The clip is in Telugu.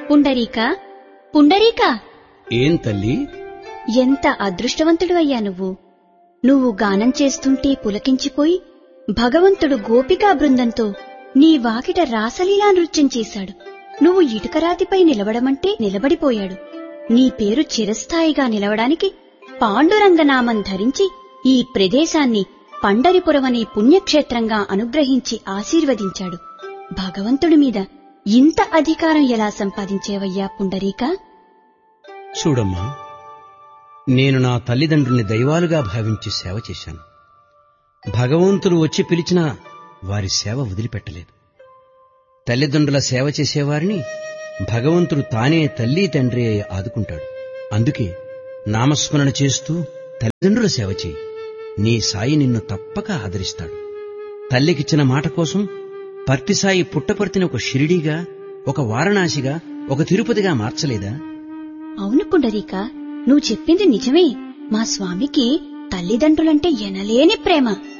పుండరీక పుండరీక ఏం తల్లి ఎంత అదృష్టవంతుడు అయ్యా నువ్వు నువ్వు గానం చేస్తుంటే పులకించిపోయి భగవంతుడు గోపికా బృందంతో నీ వాకిట రాసలీలా నృత్యం చేశాడు నువ్వు ఇటుకరాతిపై నిలబడమంటే నిలబడిపోయాడు నీ పేరు చిరస్థాయిగా నిలవడానికి పాండురంగనామం ధరించి ఈ ప్రదేశాన్ని పండరిపురమనే పుణ్యక్షేత్రంగా అనుగ్రహించి ఆశీర్వదించాడు భగవంతుడి మీద ఇంత అధికారం ఎలా సంపాదించేవయ్యా పుండరీకా చూడమ్మా నేను నా తల్లిదండ్రుల్ని దైవాలుగా భావించి సేవ చేశాను భగవంతుడు వచ్చి పిలిచినా వారి సేవ వదిలిపెట్టలేదు తల్లిదండ్రుల సేవ చేసేవారిని భగవంతుడు తానే తల్లి తండ్రి అయి ఆదుకుంటాడు అందుకే నామస్మరణ చేస్తూ తల్లిదండ్రుల సేవ చేయి నీ సాయి నిన్ను తప్పక ఆదరిస్తాడు తల్లికిచ్చిన మాట కోసం పర్తిసాయి పుట్టపర్తిని ఒక షిరిడీగా ఒక వారణాసిగా ఒక తిరుపతిగా మార్చలేదా అవును పుండరీక నువ్వు చెప్పింది నిజమే మా స్వామికి తల్లిదండ్రులంటే ఎనలేని ప్రేమ